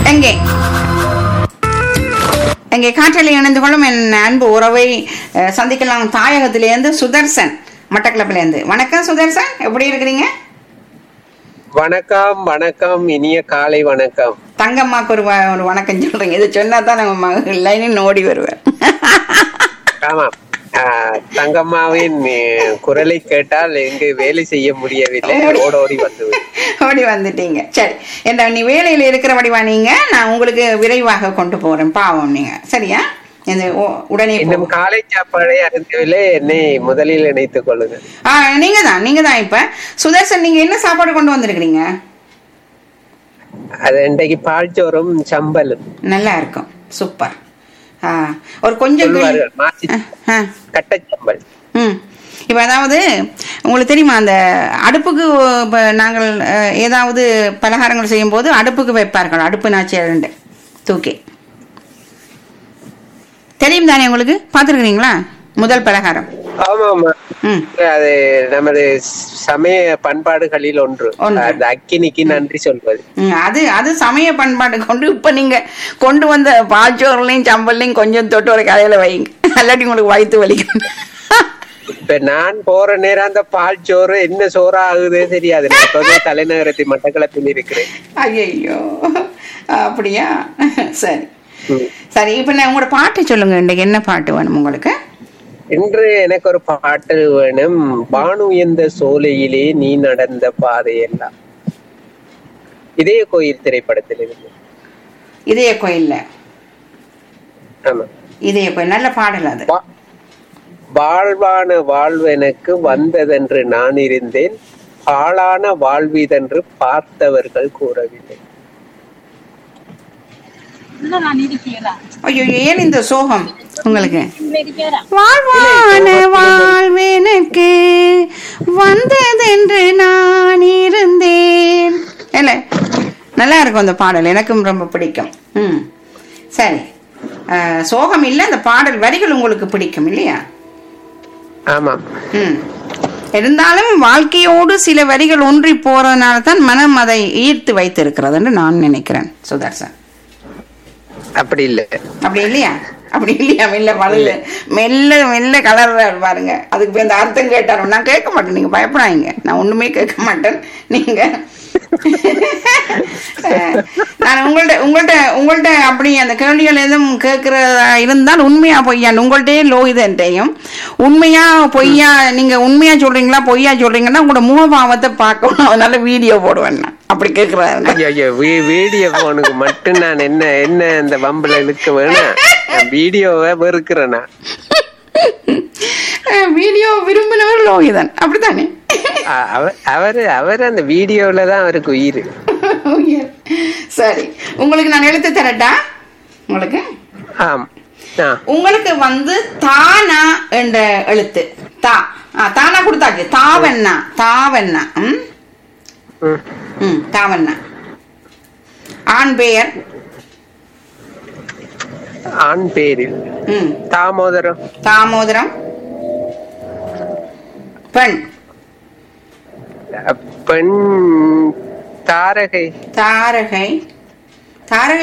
எங்கே எங்கே காற்றலை இணைந்து கொள்ளும் என் அன்பு உறவை அஹ், சந்திக்கலாம் தாயகத்திலேருந்து சுதர்சன் மட்டக்களப்பிலேருந்து வணக்கம் சுதர்சன் எப்படி இருக்கிறீங்க வணக்கம் வணக்கம் இனிய காலை வணக்கம் தங்கம்மாக்கு ஒரு வ- ஒரு வணக்கம் சொல்றீங்க இது சொன்னா தான் நம்ம லைனில் ஓடி வருவேன் ஆமாம் ஆஹ், தங்கம்மாவின் அஹ், குரலை கேட்டால் எங்கு வேலை செய்ய முடியவில்லை ஓடோடி வந்து ஓடி வந்துட்டீங்க சரி என்ன நீ வேலையில் இருக்கிற வடிவா நீங்க நான் உங்களுக்கு விரைவாக கொண்டு போறேன் பாவம் நீங்க சரியா இந்த உ- உடனே போ. இன்னும் காலை சாப்பாடை அருந்தவில்லை என்னை முதலில் இணைத்துக் கொள்ளுங்கள் ஆ நீங்க தான் நீங்க தான் இப்ப சுதர்சன் நீங்க என்ன சாப்பாடு கொண்டு வந்திருக்கிறீங்க அது இன்றைக்கு பால்ச்சோறும் சம்பலும் நல்லா இருக்கும் சூப்பர் ஆ ஒரு கொஞ்சம் கிளி- சொல்வார்கள் மாசி ஆ, ஆ, கட்டச்சம்பல் ம் இப்போ அதாவது உங்களுக்கு தெரியுமா அந்த அடுப்புக்கு இப்போ நாங்கள் அஹ், ஏதாவது பலகாரங்கள் செய்யும்போது அடுப்புக்கு வைப்பார்கள் அடுப்பு நாச்சியாருண்டு தூக்கி தெரியும் தானே உங்களுக்கு பார்த்துருக்குறீங்களா முதல் பலகாரம் ஆமா ஆமா ம் அது நமது சமய பண்பாடுகளில் ஒன்று ஒன்று. அந்த அக்கினிக்கு நன்றி சொல்வது ம், அது அது சமய பண்பாடு கொண்டு இப்போ நீங்க கொண்டு வந்த பாச்சோர்லையும் சம்பல்லையும் கொஞ்சம் தொட்டு ஒரு கதையில வைங்க அல்லாட்டி உங்களுக்கு வயிற்று வலிக்கும் இப்ப நான் போற நேரம் அந்த பால் சோறு என்ன சோறா ஆகுதே தெரியாது நான் இப்பவே தலைநகரத்தின் மட்டக்களப்பில் இருக்கிறேன் ஐயோ அப்படியா சரி ம். சரி இப்போ நான் உங்களோட பாட்டு சொல்லுங்க இன்றைக்கு என்ன பாட்டு வேணும் உங்களுக்கு இன்று எனக்கு ஒரு பாட்டு வேணும் பானு எந்த சோலையிலே நீ நடந்த பாதையெல்லாம் இதய கோயில் திரைப்படத்தில் இருந்து இதய கோயில்ல ஆமா இதய கோயில் நல்ல பாடல் அது வா- வாழ்வான வாழ்வு எனக்கு வந்ததென்று நான் இருந்தேன் பாழான வாழ்விதென்று பார்த்தவர்கள் கூறவில்லை இன்னும் நான் இருக்கிறா ஐயோ ஏன் இந்த சோகம் உங்களுக்கு இருக்கிறா வாழ்வான வாழ்வெனக்கு வந்ததென்று நான் இருந்தேன் இல்ல நல்லா இருக்கும் அந்த பாடல் எனக்கும் ரொம்ப பிடிக்கும் ம் சரி அஹ், சோகம் இல்லை அந்த பாடல் வரிகள் உங்களுக்கு பிடிக்கும் இல்லையா ஆமாம் ம் இருந்தாலும் வாழ்க்கையோடு சில வரிகள் ஒன்றி போறதுனால தான் மனம் அதை ஈர்த்து வைத்திருக்கிறது என்று நான் நினைக்கிறேன் சுதர்சன் அப்படி இல்லை அப்படி இல்லையா அப்படி இல்லையா மெல்ல மழையில மெல்ல மெல்ல கலர்றாரு பாருங்க அதுக்கு போய் அந்த அர்த்தம் கேட்டாரு நான் கேட்க மாட்டேன் நீங்க பயப்படாதீங்க நான் ஒண்ணுமே கேட்க மாட்டேன் நீங்க அஹ், நான் உங்கள்ட்ட உங்கள்ட்ட உங்கள்ட்ட அப்படி அந்த கேள்விகள் எதுவும் கேட்கறதா இருந்தால் உண்மையா பொய்யான்னு உங்கள்ட்டே லோ இதன்ட்டையும் உண்மையா பொய்யா நீங்க உண்மையா சொல்றீங்களா பொய்யா சொல்றீங்கன்னா உங்களோட முகபாவத்தை பார்க்கணும் அதனால வீடியோ போடுவேன் நான் அப்படி கேட்கறாங்க ஐயோ ஐயோ வீ- வீடியோ போனுக்கு மட்டும் நான் என்ன என்ன இந்த வம்புல இழுக்க வேணாம் நான் வீடியோவை வெறுக்கிறேனா வீடியோ விரும்பினவர் லோகிதன் அப்படித்தானே அ- அவர் அவரு அவர் அந்த வீடியோல தான் அவருக்கு உயிர் சரி உங்களுக்கு நான் எழுத்து தரட்டா உங்களுக்கு ஆம் ஆ உங்களுக்கு வந்து தானா என்ற எழுத்து தா ஆ தானா கொடுத்தாச்சு தாவண்ணா தாவண்ணா ம் ம். ம் தாவண்ணா ஆண் பெயர் ஆண் பேரில் ம் தாமோதரம் தாமோதரம் பெண் பெண் தாரகை தாரகை தாரகை